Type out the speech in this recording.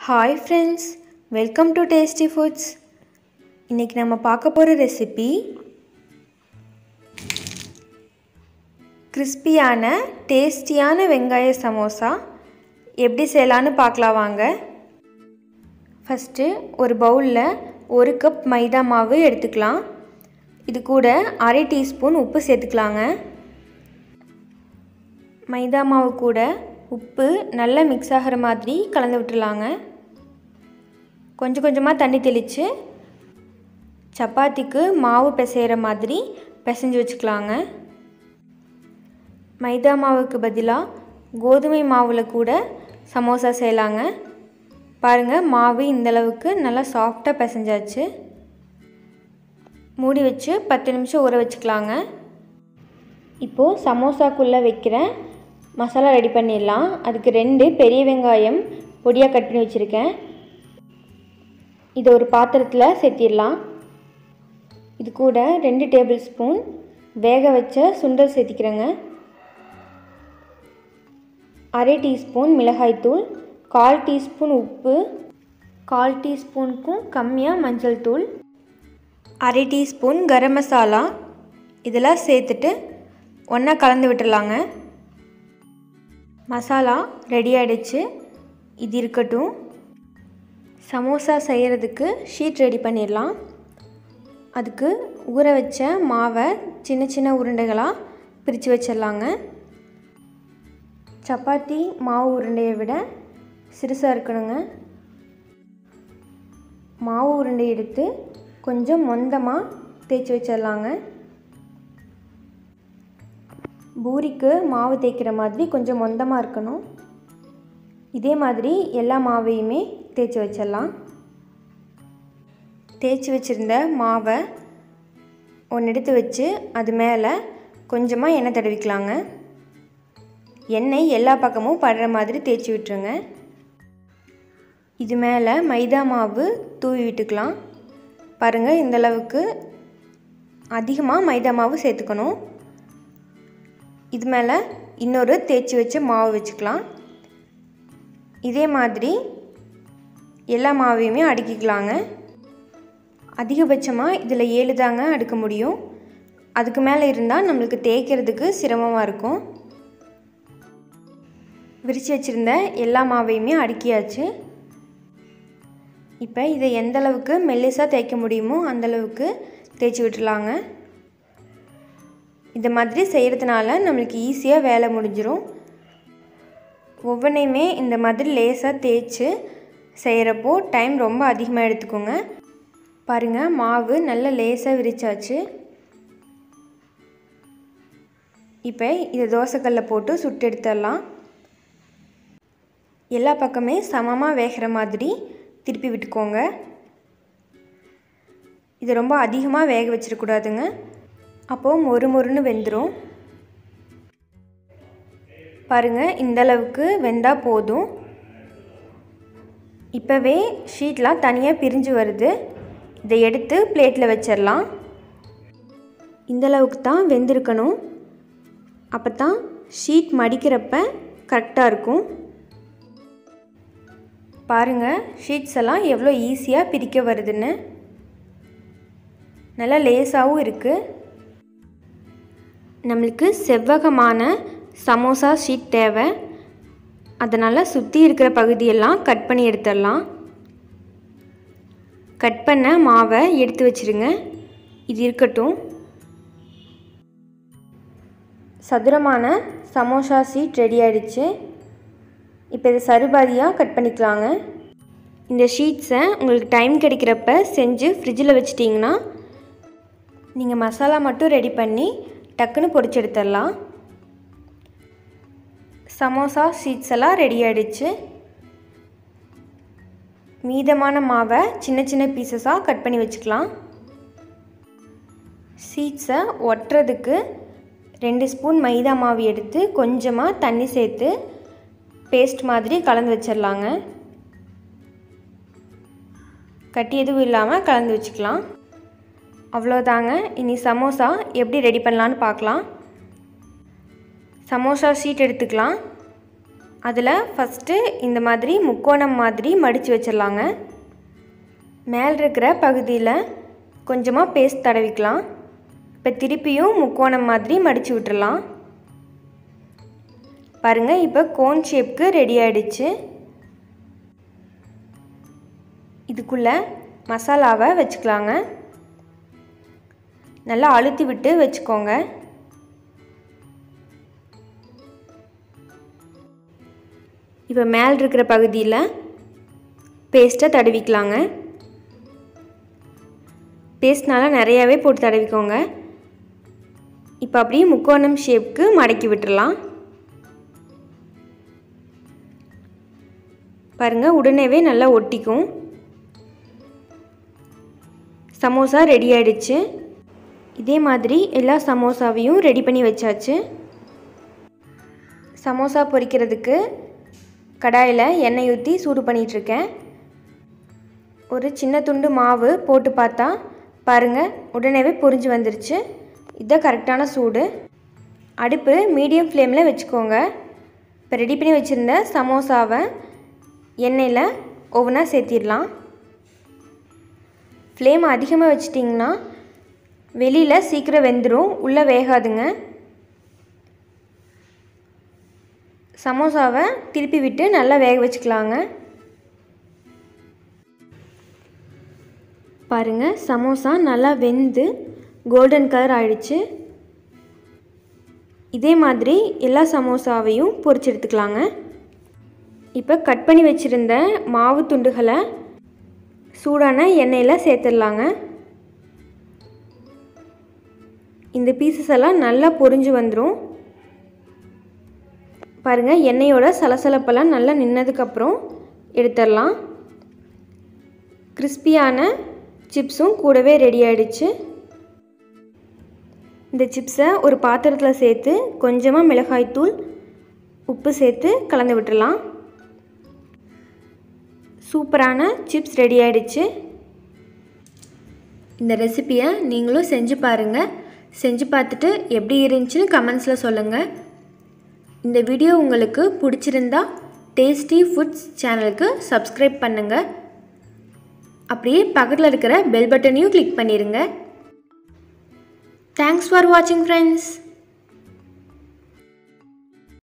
hi friends welcome to tasty foods இன்றைக்கி நம்ம பார்க்க போகிற ரெசிபி கிறிஸ்பியான டேஸ்டியான வெங்காய சமோசா எப்படி செய்யலான்னு பார்க்கலாம் வாங்க ஃபஸ்ட்டு ஒரு பவுலில் ஒரு கப் மைதா மாவு எடுத்துக்கலாம் இது கூட அரை டீஸ்பூன் உப்பு சேர்த்துக்கலாங்க மைதா மாவு கூட உப்பு நல்லா மிக்ஸ் ஆகிற மாதிரி கலந்து விட்டுலாங்க கொஞ்சம் கொஞ்சமாக தண்ணி தெளித்து சப்பாத்திக்கு மாவு பிசைகிற மாதிரி பிசைஞ்சு வச்சுக்கலாங்க மைதா மாவுக்கு பதிலாக கோதுமை மாவில் கூட சமோசா செய்யலாங்க பாருங்கள் மாவு இந்தளவுக்கு நல்லா சாஃப்டாக பிசைஞ்சாச்சு மூடி வச்சு பத்து நிமிஷம் ஊற வச்சுக்கலாங்க இப்போது சமோசாக்குள்ளே வைக்கிற மசாலா ரெடி பண்ணிடலாம் அதுக்கு ரெண்டு பெரிய வெங்காயம் பொடியாக கட் பண்ணி வச்சுருக்கேன் இதை ஒரு பாத்திரத்தில் சேர்த்திடலாம் இது கூட ரெண்டு டேபிள் ஸ்பூன் வேக வச்ச சுண்டல் சேர்த்திக்கிறேங்க அரை டீஸ்பூன் மிளகாய்த்தூள் கால் டீஸ்பூன் உப்பு கால் டீஸ்பூனுக்கும் கம்மியாக மஞ்சள் தூள் அரை டீஸ்பூன் கரம் மசாலா இதெல்லாம் சேர்த்துட்டு ஒன்றா கலந்து விட்டுடலாங்க மசாலா ரெடி ஆகிடுச்சு இது இருக்கட்டும் சமோசா செய்கிறதுக்கு ஷீட் ரெடி பண்ணிடலாம் அதுக்கு ஊற வச்ச மாவை சின்ன சின்ன உருண்டைகளாக பிரித்து வச்சிடலாங்க சப்பாத்தி மாவு உருண்டையை விட சிறுசாக இருக்கணுங்க மாவு உருண்டை எடுத்து கொஞ்சம் மொந்தமாக தேய்ச்சி வச்சிடலாங்க பூரிக்கு மாவு தேய்க்கிற மாதிரி கொஞ்சம் மொந்தமாக இருக்கணும் இதே மாதிரி எல்லா மாவையுமே தேய்ச்சி வச்சிடலாம் தேய்ச்சி வச்சுருந்த மாவை ஒன்று எடுத்து வச்சு அது மேலே கொஞ்சமாக எண்ணெய் தடவிக்கலாங்க எண்ணெய் எல்லா பக்கமும் படுற மாதிரி தேய்ச்சி விட்டுருங்க இது மேலே மைதா மாவு தூவி விட்டுக்கலாம் பாருங்கள் இந்தளவுக்கு அதிகமாக மைதா மாவு சேர்த்துக்கணும் இது மேலே இன்னொரு தேய்ச்சி வச்ச மாவு வச்சுக்கலாம் இதே மாதிரி எல்லா மாவையுமே அடுக்கிக்கலாங்க அதிகபட்சமாக இதில் ஏழு தாங்க அடுக்க முடியும் அதுக்கு மேலே இருந்தால் நம்மளுக்கு தேய்க்கிறதுக்கு சிரமமாக இருக்கும் விரித்து வச்சுருந்த எல்லா மாவையுமே அடுக்கியாச்சு இப்போ இதை எந்த அளவுக்கு மெல்லிசாக தேய்க்க முடியுமோ அந்தளவுக்கு தேய்ச்சி விட்டுலாங்க இந்த மாதிரி செய்கிறதுனால நம்மளுக்கு ஈஸியாக வேலை முடிஞ்சிடும் ஒவ்வொன்றையுமே இந்த மாதிரி லேசாக தேய்ச்சி செய்கிறப்போ டைம் ரொம்ப அதிகமாக எடுத்துக்கோங்க பாருங்கள் மாவு நல்ல லேசாக விரிச்சாச்சு இப்போ இதை தோசைக்கல்லில் போட்டு சுட்டு எடுத்துடலாம் எல்லா பக்கமே சமமாக வேகிற மாதிரி திருப்பி விட்டுக்கோங்க இது ரொம்ப அதிகமாக வேக வச்சிடக்கூடாதுங்க அப்போது மொறு மொறுன்னு வெந்துடும் பாருங்கள் இந்தளவுக்கு வெந்தால் போதும் இப்போவே ஷீட்லாம் தனியாக பிரிஞ்சு வருது இதை எடுத்து பிளேட்டில் வச்சிடலாம் இந்தளவுக்கு தான் வெந்திருக்கணும் அப்போ தான் ஷீட் மடிக்கிறப்ப கரெக்டாக இருக்கும் பாருங்கள் ஷீட்ஸ் எல்லாம் எவ்வளோ ஈஸியாக பிரிக்க வருதுன்னு நல்லா லேஸாகவும் இருக்குது நம்மளுக்கு செவ்வகமான சமோசா ஷீட் தேவை அதனால் சுற்றி இருக்கிற பகுதியெல்லாம் கட் பண்ணி எடுத்துடலாம் கட் பண்ண மாவை எடுத்து வச்சுருங்க இது இருக்கட்டும் சதுரமான சமோசா ஷீட் ரெடி ஆகிடுச்சு இப்போ இதை சருபாதியாக கட் பண்ணிக்கலாங்க இந்த ஷீட்ஸை உங்களுக்கு டைம் கிடைக்கிறப்ப செஞ்சு ஃப்ரிட்ஜில் வச்சிட்டிங்கன்னா நீங்கள் மசாலா மட்டும் ரெடி பண்ணி டக்குன்னு பொரிச்சு எடுத்துடலாம் சமோசா ஷீட்ஸ் எல்லாம் ரெடி ஆகிடுச்சு மீதமான மாவை சின்ன சின்ன பீசஸாக கட் பண்ணி வச்சுக்கலாம் ஷீட்ஸை ஒட்டுறதுக்கு ரெண்டு ஸ்பூன் மைதா மாவு எடுத்து கொஞ்சமாக தண்ணி சேர்த்து பேஸ்ட் மாதிரி கலந்து வச்சிடலாங்க கட்டி எதுவும் இல்லாமல் கலந்து வச்சுக்கலாம் அவ்வளோதாங்க இனி சமோசா எப்படி ரெடி பண்ணலான்னு பார்க்கலாம் சமோசா ஷீட் எடுத்துக்கலாம் அதில் ஃபஸ்ட்டு இந்த மாதிரி முக்கோணம் மாதிரி மடித்து வச்சிடலாங்க மேல் இருக்கிற பகுதியில் கொஞ்சமாக பேஸ்ட் தடவிக்கலாம் இப்போ திருப்பியும் முக்கோணம் மாதிரி மடித்து விட்டுறலாம் பாருங்கள் இப்போ கோன் ஷேப்க்கு ரெடி ஆகிடுச்சு இதுக்குள்ளே மசாலாவை வச்சுக்கலாங்க நல்லா அழுத்தி விட்டு வச்சுக்கோங்க இப்போ மேல் இருக்கிற பகுதியில் பேஸ்ட்டை தடவிக்கலாங்க பேஸ்ட்னால நிறையாவே போட்டு தடவிக்கோங்க இப்போ அப்படியே முக்கோணம் ஷேப்க்கு மடக்கி விட்டுறலாம் பாருங்கள் உடனேவே நல்லா ஒட்டிக்கும் சமோசா ரெடி ஆயிடுச்சு இதே மாதிரி எல்லா சமோசாவையும் ரெடி பண்ணி வச்சாச்சு சமோசா பொரிக்கிறதுக்கு கடாயில் எண்ணெய் ஊற்றி சூடு பண்ணிகிட்ருக்கேன் ஒரு சின்ன துண்டு மாவு போட்டு பார்த்தா பாருங்கள் உடனேவே பொரிஞ்சு வந்துருச்சு இதுதான் கரெக்டான சூடு அடுப்பு மீடியம் ஃப்ளேமில் வச்சுக்கோங்க இப்போ ரெடி பண்ணி வச்சுருந்த சமோசாவை எண்ணெயில் ஒவ்வொன்றா சேர்த்திடலாம் ஃப்ளேம் அதிகமாக வச்சிட்டிங்கன்னா வெளியில் சீக்கிரம் வெந்துடும் உள்ளே வேகாதுங்க சமோசாவை திருப்பி விட்டு நல்லா வேக வச்சுக்கலாங்க பாருங்கள் சமோசா நல்லா வெந்து கோல்டன் கலர் ஆயிடுச்சு இதே மாதிரி எல்லா சமோசாவையும் பொரிச்சு எடுத்துக்கலாங்க இப்போ கட் பண்ணி வச்சுருந்த மாவு துண்டுகளை சூடான எண்ணெயில் சேர்த்துடலாங்க இந்த பீசஸ் எல்லாம் நல்லா பொரிஞ்சு வந்துடும் பாருங்கள் எண்ணெயோட சலசலப்பெல்லாம் நல்லா நின்னதுக்கப்புறம் எடுத்துடலாம் கிறிஸ்பியான சிப்ஸும் கூடவே ரெடி ஆகிடுச்சு இந்த சிப்ஸை ஒரு பாத்திரத்தில் சேர்த்து கொஞ்சமாக மிளகாய்த்தூள் உப்பு சேர்த்து கலந்து விட்டுடலாம் சூப்பரான சிப்ஸ் ரெடி ஆகிடுச்சு இந்த ரெசிப்பியை நீங்களும் செஞ்சு பாருங்கள் செஞ்சு பார்த்துட்டு எப்படி இருந்துச்சுன்னு கமெண்ட்ஸில் சொல்லுங்கள் இந்த வீடியோ உங்களுக்கு பிடிச்சிருந்தா டேஸ்டி ஃபுட்ஸ் சேனலுக்கு சப்ஸ்கிரைப் பண்ணுங்கள் அப்படியே பக்கத்தில் இருக்கிற பெல் பட்டனையும் கிளிக் பண்ணிடுங்க தேங்க்ஸ் ஃபார் வாட்சிங் ஃப்ரெண்ட்ஸ்